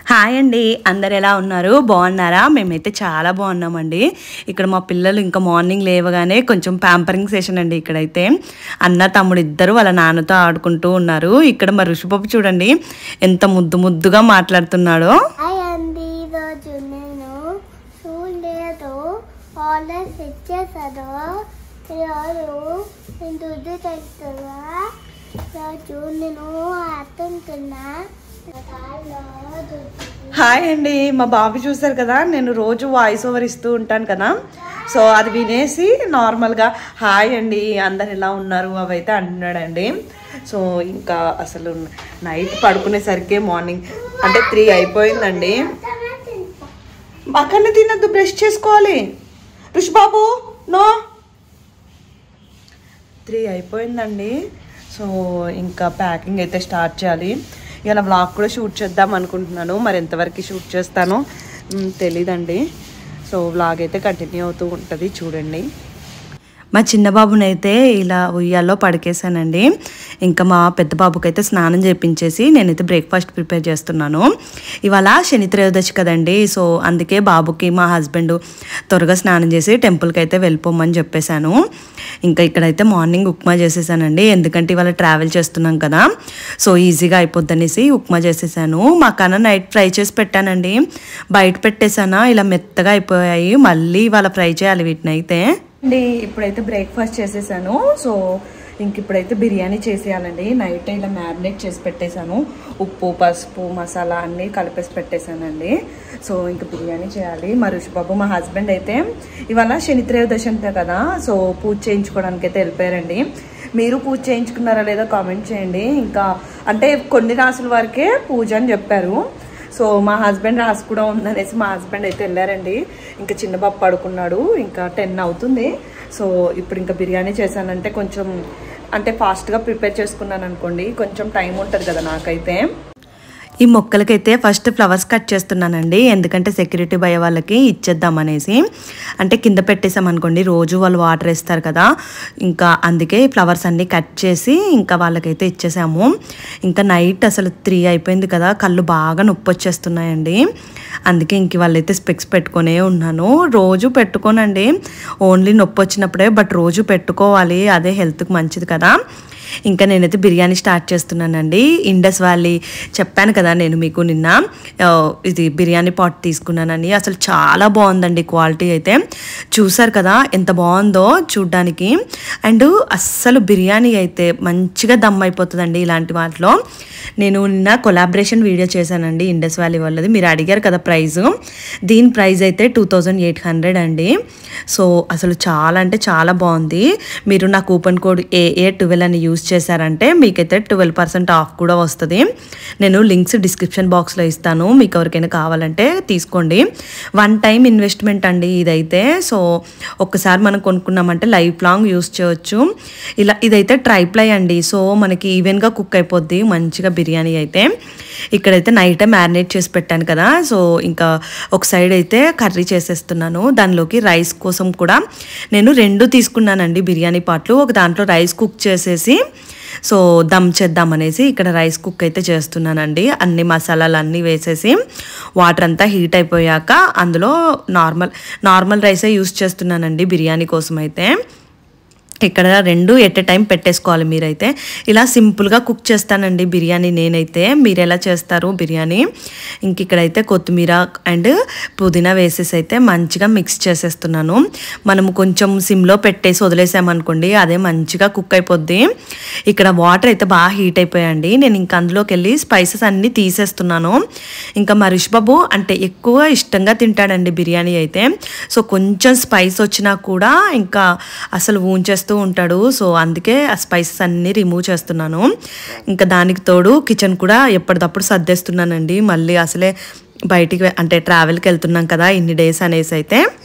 Hi అండి అందరు ఎలా ఉన్నారు బాగున్నారా మేమైతే చాలా బాగున్నామండి ఇక్కడ మా పిల్లలు ఇంకా మార్నింగ్ లేవగానే కొంచెం ప్యాంపరింగ్ సెషన్ అండి ఇక్కడైతే అన్న తమ్ముడు ఇద్దరు వాళ్ళ నాన్నతో ఆడుకుంటూ ఉన్నారు ఇక్కడ మా ఋషిపప్పు చూడండి ఎంత ముద్దు ముద్దుగా మాట్లాడుతున్నాడో హాయ్ అండి ఈరోజు నేను చూడలేదు ఆర్డర్స్ ఇచ్చేసాను ఈరోజు నేను దుడ్డు తెస్తున్నా ఈరోజు నేను ఆడుతుంటున్నా నా కాళ్ళలో దుడ్డు హాయ్ అండి మా బాబు చూసారు కదా నేను రోజు వాయిస్ ఓవర్ ఇస్తూ ఉంటాను కదా సో అది వినేసి నార్మల్గా హాయ్ అండి అందరు ఎలా ఉన్నారు అవి అయితే అంటున్నాడండి సో ఇంకా అసలు నైట్ పడుకునేసరికి మార్నింగ్ అంటే త్రీ అయిపోయిందండి అక్కడనే తినద్దు బ్రష్ చేసుకోవాలి ఋషి బాబు నో త్రీ అయిపోయిందండి సో ఇంకా ప్యాకింగ్ అయితే స్టార్ట్ చేయాలి ఇలా వ్లాగ్ కూడా షూట్ చేద్దాం అనుకుంటున్నాను మరి ఎంతవరకు షూట్ చేస్తానో మ్, తెలీదండి సో వ్లాగ్ అయితే కంటిన్యూ అవుతూ ఉంటుంది చూడండి మా చిన్న బాబునైతే ఇలా ఉయ్యాల్లో పడికేసానండి ఇంకా మా పెద్ద బాబుకైతే స్నానం చేపించేసి నేనైతే బ్రేక్ఫాస్ట్ ప్రిపేర్ చేస్తున్నాను ఇవాళ శని త్రయోదశి కదండి సో అందుకే బాబుకి మా హస్బెండ్ త్వరగా స్నానం చేసి టెంపుల్కి అయితే వెళ్ళిపోమని చెప్పేశాను ఇంకా ఇక్కడైతే మార్నింగ్ ఉప్మా చేసేసానండి ఎందుకంటే ఇవాళ ట్రావెల్ చేస్తున్నాం కదా సో ఈజీగా అయిపోద్ది అనేసి ఉప్మా చేసేసాను మా కన్నా నైట్ ఫ్రై చేసి పెట్టానండి బయట పెట్టేసానా ఇలా మెత్తగా అయిపోయాయి మళ్ళీ ఇవాళ ఫ్రై చేయాలి వీటిని అయితే అండి ఇప్పుడైతే బ్రేక్ఫాస్ట్ చేసేసాను సో ఇంక ఇప్పుడైతే బిర్యానీ చేసేయాలండి నైట్ ఇలా మ్యారినేట్ చేసి పెట్టేశాను ఉప్పు పసుపు మసాలా అన్నీ కలిపేసి పెట్టేశానండి సో ఇంక బిర్యానీ చేయాలి మా ఋషిబాబు మా హస్బెండ్ అయితే ఇవాళ శని త్రయోదశి అంతే కదా సో పూజ చేయించుకోవడానికి అయితే వెళ్ళిపోయారండి మీరు పూజ చేయించుకున్నారా లేదో కామెంట్ చేయండి ఇంకా అంటే కొన్ని రాసుల వరకే పూజ అని చెప్పారు సో మా హస్బెండ్ రాసి కూడా ఉందనేసి మా హస్బెండ్ అయితే వెళ్ళారండి ఇంకా చిన్న బాబు పడుకున్నాడు ఇంకా టెన్ అవుతుంది సో ఇప్పుడు ఇంకా బిర్యానీ చేశానంటే కొంచెం అంటే ఫాస్ట్గా ప్రిపేర్ చేసుకున్నాను అనుకోండి కొంచెం టైం ఉంటుంది కదా నాకైతే ఈ మొక్కలకైతే ఫస్ట్ ఫ్లవర్స్ కట్ చేస్తున్నానండి ఎందుకంటే సెక్యూరిటీ భయ వాళ్ళకి ఇచ్చేద్దామనేసి అంటే కింద పెట్టేసామనుకోండి రోజు వాళ్ళు వాటర్ వేస్తారు కదా ఇంకా అందుకే ఫ్లవర్స్ అన్నీ కట్ చేసి ఇంకా వాళ్ళకైతే ఇచ్చేసాము ఇంకా నైట్ అసలు త్రీ అయిపోయింది కదా కళ్ళు బాగా నొప్పి వచ్చేస్తున్నాయండి అందుకే ఇంక వాళ్ళైతే స్పెక్స్ పెట్టుకునే ఉన్నాను రోజు పెట్టుకోనండి ఓన్లీ నొప్పి వచ్చినప్పుడే బట్ రోజు పెట్టుకోవాలి అదే హెల్త్కి మంచిది కదా ఇంకా నేనైతే బిర్యానీ స్టార్ట్ చేస్తున్నానండి ఇండస్ వ్యాలీ చెప్పాను కదా నేను మీకు నిన్న ఆ, ఇది బిర్యానీ పాట్ తీసుకున్నానని అసలు చాలా బాగుందండి క్వాలిటీ అయితే చూసారు కదా ఎంత బాగుందో చూడ్డానికి అండ్ అస్సలు బిర్యానీ అయితే మంచిగా దమ్ అయిపోతుందండి ఇలాంటి వాటిలో నేను నిన్న కొలాబరేషన్ వీడియో చేశానండి ఇండస్ వ్యాలీ వాళ్ళది మీరు అడిగారు కదా ప్రైస్ దీని ప్రైస్ అయితే టూ థౌజండ్ ఎయిట్ హండ్రెడ్ అండి సో అసలు చాలా అంటే చాలా బాగుంది మీరు నా కూపన్ కోడ్ ఏఏ ట్వెల్వ్ అని యూస్ చేశారంటే మీకైతే ట్వెల్వ్ పర్సెంట్ ఆఫ్ కూడా వస్తుంది నేను లింక్స్ డిస్క్రిప్షన్ బాక్స్లో ఇస్తాను మీకు ఎవరికైనా కావాలంటే తీసుకోండి వన్ టైం ఇన్వెస్ట్మెంట్ అండి ఇదైతే సో ఒక్కసారి మనం కొనుక్కున్నామంటే లైఫ్ లాంగ్ యూస్ చేయొచ్చు ఇలా ఇదైతే ట్రైప్లై అండి సో మనకి ఈవెన్గా కుక్ అయిపోద్ది మంచిగా బిర్యానీ అయితే ఇక్కడైతే నైటే మ్యారినేట్ చేసి పెట్టాను కదా సో ఇంకా ఒక సైడ్ అయితే కర్రీ చేసేస్తున్నాను దానిలోకి రైస్ కోసం కూడా నేను రెండు తీసుకున్నానండి బిర్యానీ పాట్లు ఒక దాంట్లో రైస్ కుక్ చేసేసి సో దమ్ చేద్దామనేసి ఇక్కడ రైస్ కుక్ అయితే చేస్తున్నానండి అన్ని మసాలాలు అన్నీ వేసేసి వాటర్ అంతా హీట్ అయిపోయాక అందులో నార్మల్ నార్మల్ రైసే యూస్ చేస్తున్నానండి బిర్యానీ కోసం అయితే ఇక్కడ రెండు ఎట్ ఎ టైం పెట్టేసుకోవాలి మీరైతే ఇలా సింపుల్గా కుక్ చేస్తానండి బిర్యానీ నేనైతే మీరు ఎలా చేస్తారు బిర్యానీ ఇంక ఇక్కడైతే కొత్తిమీర అండ్ పుదీనా వేసేసి అయితే మంచిగా మిక్స్ చేసేస్తున్నాను మనము కొంచెం సిమ్లో పెట్టేసి వదిలేసామనుకోండి అదే మంచిగా కుక్ అయిపోద్ది ఇక్కడ వాటర్ అయితే బాగా హీట్ అయిపోయాయండి నేను ఇంకా అందులోకి వెళ్ళి స్పైసెస్ అన్నీ తీసేస్తున్నాను ఇంకా మా రిష్ బాబు అంటే ఎక్కువ ఇష్టంగా తింటాడండి బిర్యానీ అయితే సో కొంచెం స్పైస్ వచ్చినా కూడా ఇంకా అసలు ఊంచేస్తూ ఉంటాడు సో అందుకే ఆ స్పైసెస్ అన్నీ రిమూవ్ చేస్తున్నాను ఇంకా దానికి తోడు కిచెన్ కూడా ఎప్పటికప్పుడు సర్దేస్తున్నానండి మళ్ళీ అసలే బయటికి వె- అంటే ట్రావెల్కి వెళ్తున్నాం కదా ఇన్ని డేస్ అనేసి అయితే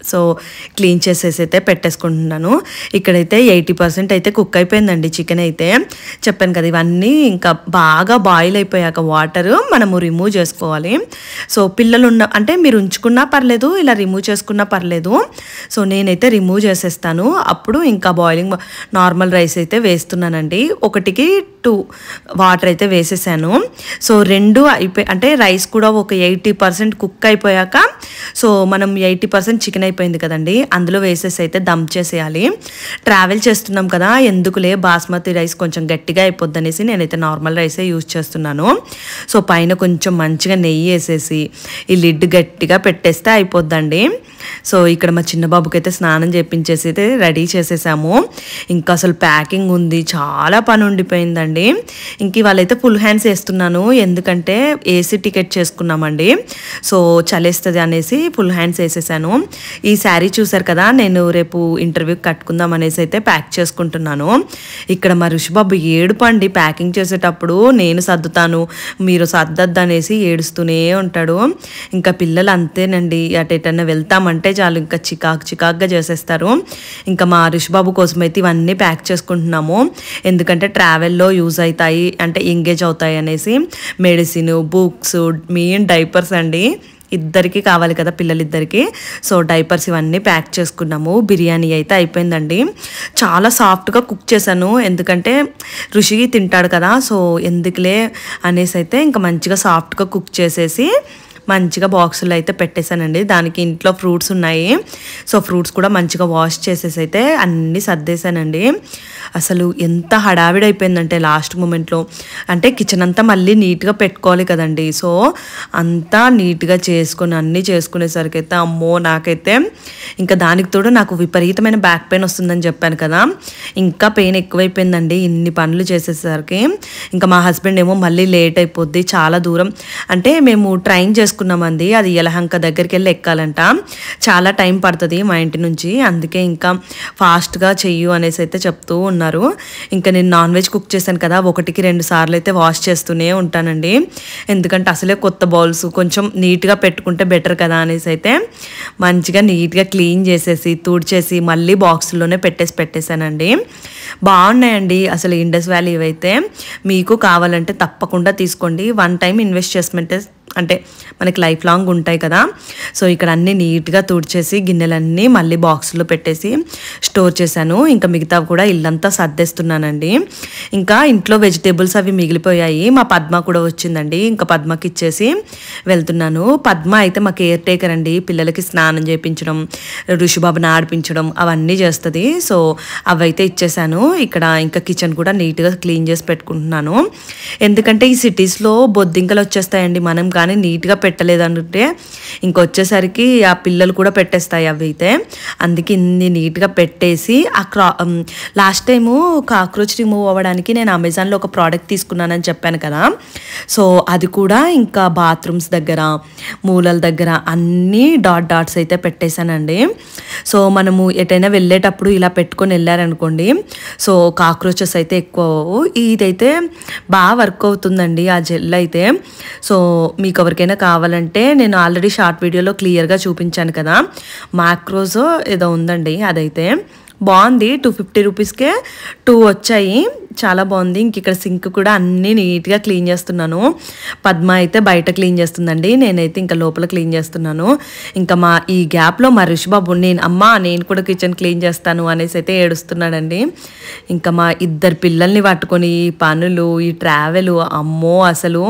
సో క్లీన్ చేసేసి అయితే పెట్టేసుకుంటున్నాను ఇక్కడైతే ఎయిటీ పర్సెంట్ అయితే కుక్ అయిపోయిందండి చికెన్ అయితే చెప్పాను కదా ఇవన్నీ ఇంకా బాగా బాయిల్ అయిపోయాక వాటర్ మనము రిమూవ్ చేసుకోవాలి సో పిల్లలు ఉన్న అంటే మీరు ఉంచుకున్నా పర్లేదు ఇలా రిమూవ్ చేసుకున్నా పర్లేదు సో నేనైతే రిమూవ్ చేసేస్తాను అప్పుడు ఇంకా బాయిలింగ్ నార్మల్ రైస్ అయితే వేస్తున్నానండి ఒకటికి టూ వాటర్ అయితే వేసేసాను సో రెండు అయిపోయి అంటే రైస్ కూడా ఒక ఎయిటీ పర్సెంట్ కుక్ అయిపోయాక సో మనం ఎయిటీ పర్సెంట్ చికెన్ అయిపోయింది కదండి అందులో వేసేసి అయితే దమ్ చేసేయాలి ట్రావెల్ చేస్తున్నాం కదా ఎందుకులే బాస్మతి రైస్ కొంచెం గట్టిగా అయిపోద్ది అనేసి నేనైతే నార్మల్ రైసే యూజ్ చేస్తున్నాను సో పైన కొంచెం మంచిగా నెయ్యి వేసేసి ఈ లిడ్ గట్టిగా పెట్టేస్తే అయిపోద్దండి సో ఇక్కడ మా చిన్న బాబుకి అయితే స్నానం చేపించేసి అయితే రెడీ చేసేసాము ఇంకా అసలు ప్యాకింగ్ ఉంది చాలా పని ఉండిపోయిందండి ఇంక ఇవాళైతే ఫుల్ హ్యాండ్స్ వేస్తున్నాను ఎందుకంటే ఏసీ టికెట్ చేసుకున్నామండి సో చలేస్తుంది అనేసి ఫుల్ హ్యాండ్స్ వేసేసాను ఈ శారీ చూసారు కదా నేను రేపు ఇంటర్వ్యూకి కట్టుకుందాం అనేసి అయితే ప్యాక్ చేసుకుంటున్నాను ఇక్కడ మా ఋషిబాబు ఏడుపండి ప్యాకింగ్ చేసేటప్పుడు నేను సర్దుతాను మీరు సర్దద్దు అనేసి ఏడుస్తూనే ఉంటాడు ఇంకా పిల్లలు అంతేనండి అటు ఎటన్నా వెళ్తామంటే చాలు ఇంకా చికాక్ చికాక్గా చేసేస్తారు ఇంకా మా ఋషిబాబు కోసం అయితే ఇవన్నీ ప్యాక్ చేసుకుంటున్నాము ఎందుకంటే ట్రావెల్లో యూజ్ అవుతాయి అంటే ఎంగేజ్ అవుతాయి అనేసి మెడిసిన్ బుక్స్ మెయిన్ డైపర్స్ అండి ఇద్దరికి కావాలి కదా పిల్లలిద్దరికి సో డైపర్స్ ఇవన్నీ ప్యాక్ చేసుకున్నాము బిర్యానీ అయితే అయిపోయిందండి చాలా సాఫ్ట్గా కుక్ చేశాను ఎందుకంటే ఋషి తింటాడు కదా సో ఎందుకులే అనేసి అయితే ఇంకా మంచిగా సాఫ్ట్గా కుక్ చేసేసి మంచిగా బాక్సులు అయితే పెట్టేశానండి దానికి ఇంట్లో ఫ్రూట్స్ ఉన్నాయి సో ఫ్రూట్స్ కూడా మంచిగా వాష్ చేసేసి అయితే అన్నీ సర్దేశానండి అసలు ఎంత హడావిడి అయిపోయిందంటే లాస్ట్ మూమెంట్లో అంటే కిచెన్ అంతా మళ్ళీ నీట్గా పెట్టుకోవాలి కదండి సో అంతా నీట్గా చేసుకొని అన్నీ చేసుకునేసరికి అయితే అమ్మో నాకైతే ఇంకా దానికి తోడు నాకు విపరీతమైన బ్యాక్ పెయిన్ వస్తుందని చెప్పాను కదా ఇంకా పెయిన్ ఎక్కువైపోయిందండి ఇన్ని పనులు చేసేసరికి ఇంకా మా హస్బెండ్ ఏమో మళ్ళీ లేట్ అయిపోద్ది చాలా దూరం అంటే మేము ట్రైన్ చేసుకున్నామండి అది యలహంక దగ్గరికి వెళ్ళి ఎక్కాలంట చాలా టైం పడుతుంది మా ఇంటి నుంచి అందుకే ఇంకా ఫాస్ట్గా చెయ్యు అనేసి అయితే చెప్తూ ఉన్నారు ఇంకా నేను నాన్ వెజ్ కుక్ చేశాను కదా ఒకటికి రెండు సార్లు అయితే వాష్ చేస్తూనే ఉంటానండి ఎందుకంటే అసలే కొత్త బౌల్స్ కొంచెం నీట్గా పెట్టుకుంటే బెటర్ కదా అనేసి అయితే మంచిగా నీట్గా క్లీన్ చేసేసి తుడిచేసి మళ్ళీ బాక్స్లోనే పెట్టేసి పెట్టేశానండి బాగున్నాయండి అసలు ఇండస్ వ్యాలీ ఇవైతే మీకు కావాలంటే తప్పకుండా తీసుకోండి వన్ టైం ఇన్వెస్ట్మెంట్ అంటే మనకి లైఫ్ లాంగ్ ఉంటాయి కదా సో ఇక్కడ అన్నీ నీట్గా తుడిచేసి గిన్నెలన్నీ మళ్ళీ బాక్స్లో పెట్టేసి స్టోర్ చేశాను ఇంకా మిగతా కూడా ఇల్లంతా సర్దేస్తున్నానండి ఇంకా ఇంట్లో వెజిటేబుల్స్ అవి మిగిలిపోయాయి మా పద్మ కూడా వచ్చిందండి ఇంకా పద్మకి ఇచ్చేసి వెళ్తున్నాను పద్మ అయితే మా కేర్ టేకర్ అండి పిల్లలకి స్నానం చేయించడం ఋషిబాబుని ఆడిపించడం అవన్నీ చేస్తుంది సో అవైతే ఇచ్చేసాను ఇక్కడ ఇంకా కిచెన్ కూడా నీట్గా క్లీన్ చేసి పెట్టుకుంటున్నాను ఎందుకంటే ఈ సిటీస్లో బొద్దింకలు వచ్చేస్తాయండి మనం కానీ నీట్గా పెట్టలేదంటే ఇంకొచ్చేసరికి ఆ పిల్లలు కూడా పెట్టేస్తాయి అవి అయితే అందుకే ఇన్ని నీట్గా పెట్టేసి ఆ క్రా లాస్ట్ టైము కాక్రోచ్ రిమూవ్ అవ్వడానికి నేను అమెజాన్లో ఒక ప్రోడక్ట్ తీసుకున్నానని చెప్పాను కదా సో అది కూడా ఇంకా బాత్రూమ్స్ దగ్గర మూలల దగ్గర అన్నీ డాట్ డాట్స్ అయితే పెట్టేశానండి సో మనము ఎటైనా వెళ్ళేటప్పుడు ఇలా పెట్టుకొని వెళ్ళారనుకోండి సో కాక్రోచెస్ అయితే ఎక్కువ అవ్వవు. ఇదైతే బాగా వర్క్ అవుతుందండి ఆ జెల్ అయితే సో మీకు ఎవరికైనా కావాలంటే నేను ఆల్రెడీ షార్ట్ వీడియోలో క్లియర్గా చూపించాను కదా మాక్రోస్ ఏదో ఉందండి అదైతే బాగుంది టూ ఫిఫ్టీ రూపీస్కే టూ వచ్చాయి చాలా బాగుంది ఇంక ఇక్కడ సింక్ కూడా అన్నీ నీట్గా క్లీన్ చేస్తున్నాను పద్మ అయితే బయట క్లీన్ చేస్తుందండి నేనైతే ఇంకా లోపల క్లీన్ చేస్తున్నాను ఇంకా మా ఈ గ్యాప్లో మా రిషిబాబు నేను అమ్మ నేను కూడా కిచెన్ క్లీన్ చేస్తాను అనేసి అయితే ఏడుస్తున్నాడండి ఇంకా మా ఇద్దరు పిల్లల్ని పట్టుకొని ఈ పనులు ఈ ట్రావెల్ అమ్మో అసలు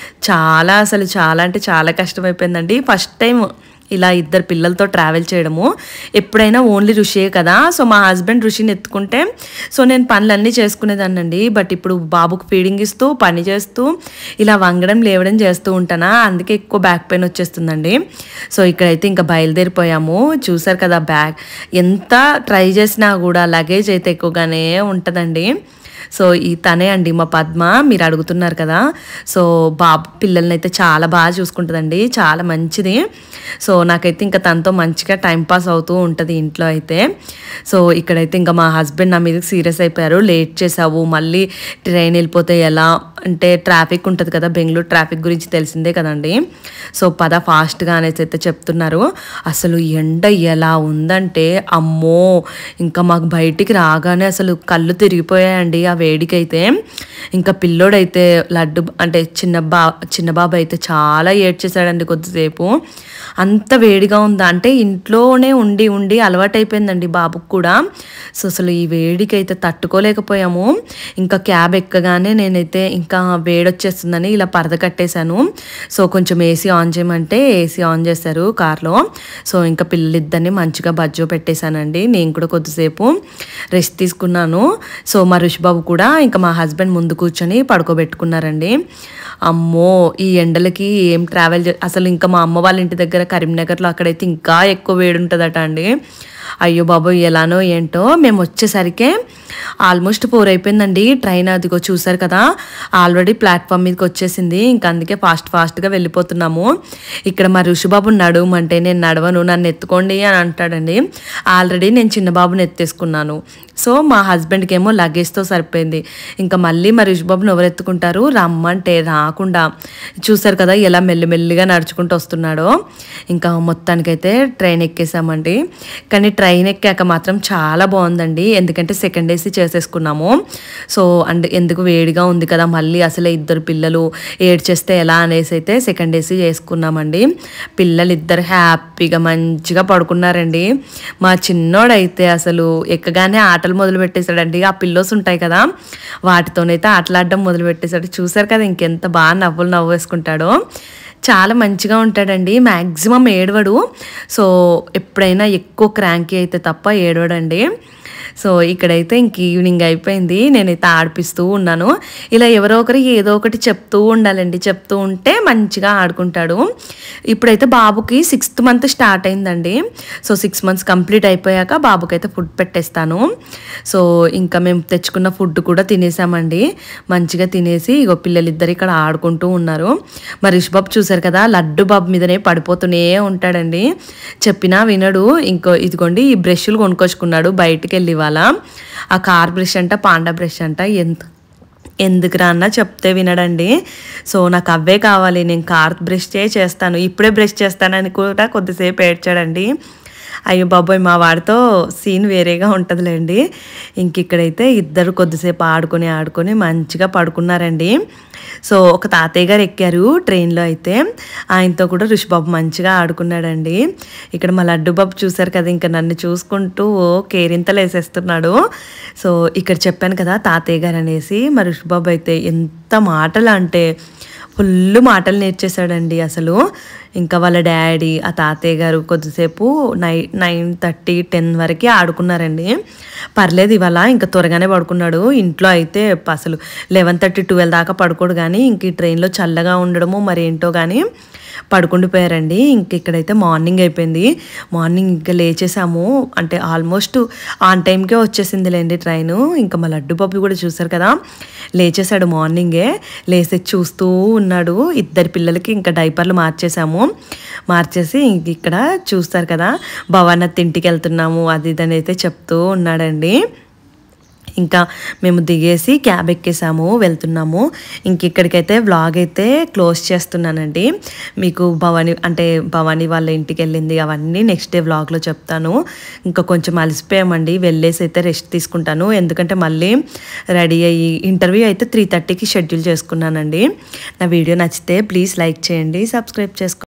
చాలా అసలు చాలా అంటే చాలా కష్టమైపోయిందండి ఫస్ట్ టైం ఇలా ఇద్దరు పిల్లలతో ట్రావెల్ చేయడము ఎప్పుడైనా ఓన్లీ ఋషియే కదా సో మా హస్బెండ్ ఋషిని ఎత్తుకుంటే సో నేను పనులన్నీ చేసుకునేదాన్నండి బట్ ఇప్పుడు బాబుకు ఫీడింగ్ ఇస్తూ పని చేస్తూ ఇలా వంగడం లేవడం చేస్తూ ఉంటానా అందుకే ఎక్కువ బ్యాక్ పెయిన్ వచ్చేస్తుందండి సో ఇక్కడైతే ఇంకా బయలుదేరిపోయాము చూసారు కదా బ్యాగ్ ఎంత ట్రై చేసినా కూడా లగేజ్ అయితే ఎక్కువగానే ఉంటుందండి సో ఈ తనే అండి మా పద్మ మీరు అడుగుతున్నారు కదా సో బాబు పిల్లల్ని అయితే చాలా బాగా చూసుకుంటుందండి చాలా మంచిది సో నాకైతే ఇంకా తనతో మంచిగా టైం పాస్ అవుతూ ఉంటుంది ఇంట్లో అయితే సో ఇక్కడైతే ఇంకా మా హస్బెండ్ నా మీద సీరియస్ అయిపోయారు లేట్ చేసావు మళ్ళీ ట్రైన్ వెళ్ళిపోతే ఎలా అంటే ట్రాఫిక్ ఉంటుంది కదా బెంగళూరు ట్రాఫిక్ గురించి తెలిసిందే కదండి సో పద ఫాస్ట్గా అనేసి అయితే చెప్తున్నారు అసలు ఎండ ఎలా ఉందంటే అమ్మో ఇంకా మాకు బయటికి రాగానే అసలు కళ్ళు తిరిగిపోయాయండి ఆ వేడికైతే ఇంకా పిల్లోడైతే లడ్డు అంటే చిన్న బా చిన్న బాబు అయితే చాలా ఏడ్చేసాడండి కొద్దిసేపు అంత వేడిగా ఉందా అంటే ఇంట్లోనే ఉండి ఉండి అలవాటైపోయిందండి బాబుకు కూడా సో అసలు ఈ వేడికి అయితే తట్టుకోలేకపోయాము ఇంకా క్యాబ్ ఎక్కగానే నేనైతే ఇంకా వేడొచ్చేస్తుందని ఇలా పరద కట్టేశాను సో కొంచెం ఏసీ ఆన్ చేయమంటే ఏసీ ఆన్ చేశారు కార్లో సో ఇంకా పిల్లలిద్దరిని మంచిగా బజ్జో పెట్టేశానండి నేను కూడా కొద్దిసేపు రెస్ట్ తీసుకున్నాను సో మా ఋషిబాబు కూడా ఇంకా మా హస్బెండ్ ముందు కూర్చొని పడుకోబెట్టుకున్నారండి అమ్మో ఈ ఎండలకి ఏం ట్రావెల్ చే- అసలు ఇంకా మా అమ్మ వాళ్ళ ఇంటి దగ్గర కరీంనగర్లో అక్కడైతే ఇంకా ఎక్కువ వేడి ఉంటుందట అండి అయ్యో బాబోయ్ ఎలానో ఏంటో మేము వచ్చేసరికి ఆల్మోస్ట్ ఫోర్ అయిపోయిందండి ట్రైన్ అదిగో చూసారు కదా ఆల్రెడీ ప్లాట్ఫామ్ మీదకి వచ్చేసింది ఇంకా అందుకే ఫాస్ట్ ఫాస్ట్గా వెళ్ళిపోతున్నాము ఇక్కడ మా ఋషిబాబు నడవమంటే నేను నడవను నన్ను ఎత్తుకోండి అని అంటాడండి ఆల్రెడీ నేను చిన్న బాబుని ఎత్తేసుకున్నాను సో మా హస్బెండ్కి ఏమో లగేజ్తో సరిపోయింది ఇంకా మళ్ళీ మా ఋషిబాబుని ఎవరు ఎత్తుకుంటారు రమ్మంటే రాకుండా చూసారు కదా ఎలా మెల్లిమెల్లిగా నడుచుకుంటూ వస్తున్నాడో ఇంకా మొత్తానికైతే ట్రైన్ ఎక్కేసామండి కానీ ట్రైన్ ఎక్కాక మాత్రం చాలా బాగుందండి ఎందుకంటే సెకండ్ ఏసీ చేసేసుకున్నాము సో అండ్ ఎందుకు వేడిగా ఉంది కదా మళ్ళీ అసలే ఇద్దరు పిల్లలు ఏడ్చేస్తే ఎలా అనేసి అయితే సెకండ్ ఏసీ చేసుకున్నామండి పిల్లలు ఇద్దరు హ్యాపీగా మంచిగా పడుకున్నారండి మా చిన్నోడైతే అసలు ఎక్కగానే ఆటలు మొదలు పెట్టేశాడండి ఆ పిల్లోస్ ఉంటాయి కదా వాటితోనైతే ఆటలాడడం మొదలు పెట్టేశాడు చూసారు కదా ఇంకెంత బాగా నవ్వులు నవ్వు వేసుకుంటాడో చాలా మంచిగా ఉంటాడండి మ్యాక్సిమం ఏడవడు సో ఎప్పుడైనా ఎక్కువ క్రాంకీ అయితే తప్ప ఏడవడండి సో ఇక్కడైతే ఇంక ఈవినింగ్ అయిపోయింది నేనైతే ఆడిపిస్తూ ఉన్నాను ఇలా ఎవరో ఒకరు ఏదో ఒకటి చెప్తూ ఉండాలండి చెప్తూ ఉంటే మంచిగా ఆడుకుంటాడు ఇప్పుడైతే బాబుకి సిక్స్త్ మంత్ స్టార్ట్ అయిందండి సో సిక్స్ మంత్స్ కంప్లీట్ అయిపోయాక బాబుకైతే ఫుడ్ పెట్టేస్తాను సో ఇంకా మేము తెచ్చుకున్న ఫుడ్ కూడా తినేసామండి మంచిగా తినేసి ఇగో పిల్లలిద్దరు ఇక్కడ ఆడుకుంటూ ఉన్నారు మరి రిషబాబు చూసారు కదా లడ్డు బాబు మీదనే పడిపోతూనే ఉంటాడండి చెప్పినా వినడు ఇంకో ఇదిగోండి ఈ బ్రష్లు కొనుక్కొచ్చుకున్నాడు బయటికి వెళ్ళి ఇవాళ ఆ కార్ బ్రష్ అంట పాండా బ్రష్ అంట ఎంత ఎందుకురా అన్న చెప్తే వినడండి సో నాకు అవే కావాలి నేను కార్ బ్రష్ చేస్తాను ఇప్పుడే బ్రష్ చేస్తానని కూడా కొద్దిసేపు ఏడ్చాడండి అయ్యో బాబోయ్ మా వాడితో సీన్ వేరేగా ఉంటుందిలేండి ఇంక ఇక్కడైతే ఇద్దరు కొద్దిసేపు ఆడుకొని ఆడుకొని మంచిగా పడుకున్నారండి సో ఒక తాతయ్య గారు ఎక్కారు ట్రైన్లో అయితే ఆయనతో కూడా ఋషిబాబు మంచిగా ఆడుకున్నాడండి ఇక్కడ మా లడ్డు బాబు చూశారు కదా ఇంకా నన్ను చూసుకుంటూ ఓ కేరింతలు వేసేస్తున్నాడు సో ఇక్కడ చెప్పాను కదా తాతయ్య గారు అనేసి మా ఋషిబాబు అయితే ఎంత మాటలు అంటే ఫుల్ మాటలు నేర్చేశాడండి అసలు ఇంకా వాళ్ళ డాడీ ఆ తాతయ్య గారు కొద్దిసేపు నై నైన్ థర్టీ టెన్ వరకు ఆడుకున్నారండి పర్లేదు ఇవాళ ఇంకా త్వరగానే పడుకున్నాడు ఇంట్లో అయితే అసలు లెవెన్ థర్టీ ట్వెల్వ్ దాకా పడుకోడు కానీ ఇంక ఈ ట్రైన్లో చల్లగా ఉండడము మరి ఏంటో కానీ పడుకుండిపోయారండి ఇంక ఇక్కడైతే మార్నింగ్ అయిపోయింది మార్నింగ్ ఇంకా లేచేసాము అంటే ఆల్మోస్ట్ ఆన్ టైంకే వచ్చేసిందిలేండి ట్రైన్ ఇంకా మా లడ్డు బాబు కూడా చూసారు కదా లేచేసాడు మార్నింగే లేచి చూస్తూ ఉన్నాడు ఇద్దరు పిల్లలకి ఇంకా డైపర్లు మార్చేసాము మార్చేసి ఇంక ఇక్కడ చూస్తారు కదా భవానత్ ఇంటికి వెళ్తున్నాము అది ఇది అని అయితే చెప్తూ ఉన్నాడండి ఇంకా మేము దిగేసి క్యాబ్ ఎక్కేసాము వెళ్తున్నాము ఇంక ఇక్కడికైతే వ్లాగ్ అయితే క్లోజ్ చేస్తున్నానండి మీకు భవాని అంటే భవానీ వాళ్ళ ఇంటికి వెళ్ళింది అవన్నీ నెక్స్ట్ డే వ్లాగ్లో చెప్తాను ఇంకా కొంచెం అలసిపోయామండి వెళ్ళేసి అయితే రెస్ట్ తీసుకుంటాను ఎందుకంటే మళ్ళీ రెడీ అయ్యి ఇంటర్వ్యూ అయితే త్రీ థర్టీకి షెడ్యూల్ చేసుకున్నానండి నా వీడియో నచ్చితే ప్లీజ్ లైక్ చేయండి సబ్స్క్రైబ్ చేసుకోండి